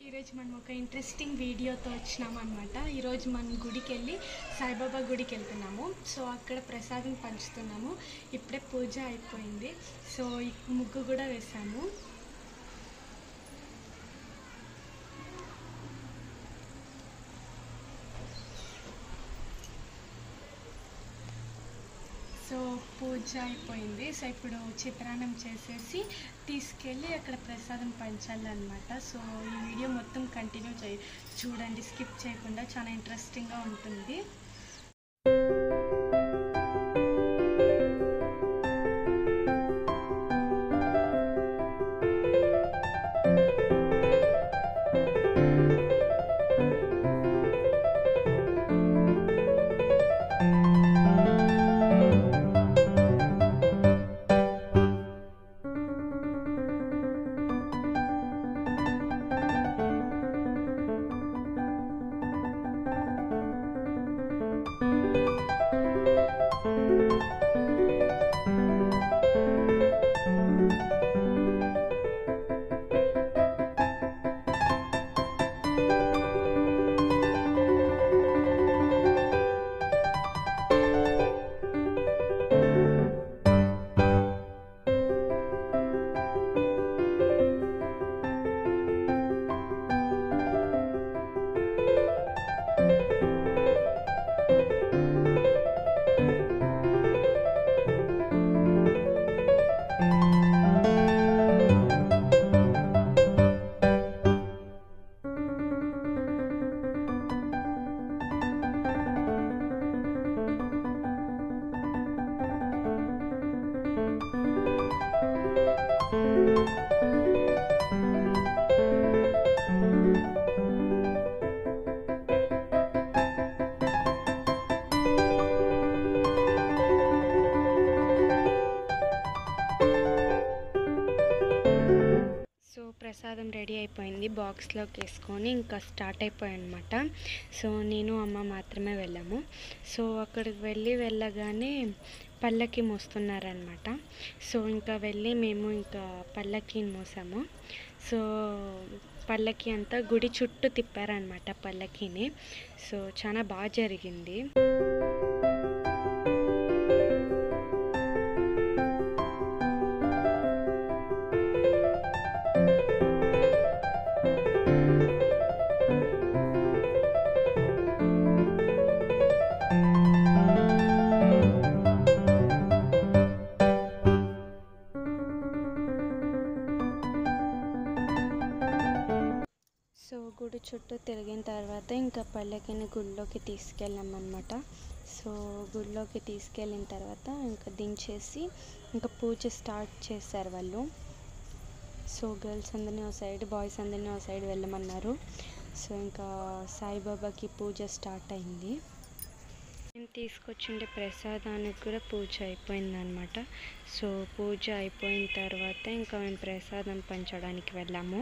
ఈరోజు మనం ఒక ఇంట్రెస్టింగ్ వీడియోతో వచ్చినాం అనమాట ఈరోజు మనం గుడికి వెళ్ళి సాయిబాబా గుడికి వెళ్తున్నాము సో అక్కడ ప్రసాదం పంచుతున్నాము ఇప్పుడే పూజ అయిపోయింది సో ఈ ముగ్గు కూడా వేసాము సో పూజ అయిపోయింది సో ఇప్పుడు చిత్రాన్నం చేసేసి తీసుకెళ్ళి అక్కడ ప్రసాదం పంచాలన్నమాట సో ఈ వీడియో మొత్తం కంటిన్యూ చేయ చూడండి స్కిప్ చేయకుండా చాలా ఇంట్రెస్టింగ్గా ఉంటుంది సో ప్రసాదం రెడీ అయిపోయింది బాక్స్లోకి వేసుకొని ఇంకా స్టార్ట్ అయిపోయాయి అనమాట సో నేను అమ్మ మాత్రమే వెళ్ళాము సో అక్కడికి వెళ్ళి వెళ్ళగానే పల్లకి మోస్తున్నారనమాట సో ఇంకా వెళ్ళి మేము ఇంకా పల్లకిని మోసాము సో పల్లకి అంతా గుడి చుట్టూ తిప్పారనమాట పల్లకిని సో చాలా బాగా జరిగింది సో గుడి చుట్టూ తిరిగిన తర్వాత ఇంకా పల్లకిని గుడిలోకి తీసుకెళ్ళామన్నమాట సో గుడిలోకి తీసుకెళ్ళిన తర్వాత ఇంకా దించేసి ఇంకా పూజ స్టార్ట్ చేశారు వాళ్ళు సో గర్ల్స్ అందరినీ ఒక సైడ్ బాయ్స్ అందరినీ ఒక సైడ్ వెళ్ళమన్నారు సో ఇంకా సాయిబాబాకి పూజ స్టార్ట్ అయింది మేము తీసుకొచ్చిండే ప్రసాదానికి కూడా పూజ అయిపోయిందనమాట సో పూజ అయిపోయిన తర్వాత ఇంకా మేము ప్రసాదం పంచడానికి వెళ్ళాము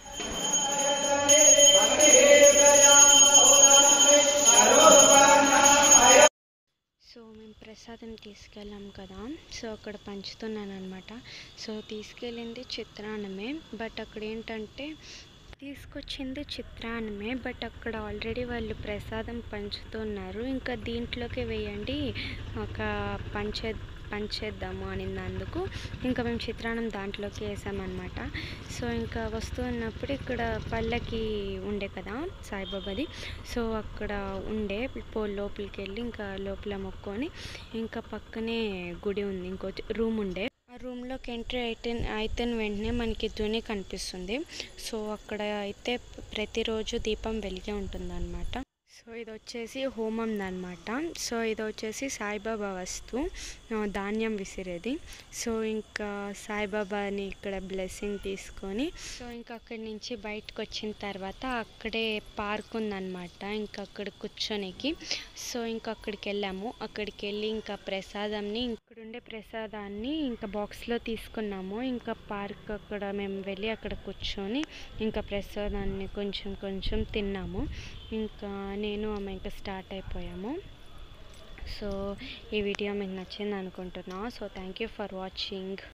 సో మేము ప్రసాదం తీసుకెళ్ళాం కదా సో అక్కడ పంచుతున్నాను అనమాట సో తీసుకెళ్ళింది చిత్రాన్నమే బట్ అక్కడ ఏంటంటే తీసుకొచ్చింది చిత్రాన్నమే బట్ అక్కడ ఆల్రెడీ వాళ్ళు ప్రసాదం పంచుతున్నారు ఇంకా దీంట్లోకి వేయండి ఒక పంచే పంచేద్దాము అనినందుకు ఇంకా మేము చిత్రాన్నం దాంట్లోకి వేసామన్నమాట సో ఇంకా వస్తున్నప్పుడు ఇక్కడ పల్లకి ఉండే కదా సాయిబాబాది సో అక్కడ ఉండే పో లోపలికి వెళ్ళి ఇంకా లోపల మొక్కొని ఇంకా పక్కనే గుడి ఉంది ఇంకో రూమ్ ఉండే ఆ రూమ్లోకి ఎంట్రీ అయితే అయితే వెంటనే మనకి ధ్వని కనిపిస్తుంది సో అక్కడ అయితే ప్రతిరోజు దీపం వెలిగే ఉంటుంది సో ఇది వచ్చేసి హోమం అనమాట సో ఇది వచ్చేసి సాయిబాబా వస్తు ఆ, ధాన్యం విసిరేది సో ఇంకా సాయిబాబాని ఇక్కడ బ్లెస్సింగ్ తీసుకొని సో ఇంకా అక్కడి నుంచి బయటకు వచ్చిన తర్వాత అక్కడే పార్క్ ఉందన్నమాట ఇంకా అక్కడ కూర్చొనికి సో ఇంకా అక్కడికి వెళ్ళాము అక్కడికి వెళ్ళి ఇంకా ప్రసాదంని ఇక్కడ ఉండే ప్రసాదాన్ని ఇంకా బాక్స్లో తీసుకున్నాము ఇంకా పార్క్ అక్కడ మేము వెళ్ళి అక్కడ కూర్చొని ఇంకా ప్రసాదాన్ని కొంచెం కొంచెం తిన్నాము ఇంకా నేను ఆమె ఇంకా స్టార్ట్ అయిపోయాము సో ఈ వీడియో మీకు నచ్చింది అనుకుంటున్నా so thank you for watching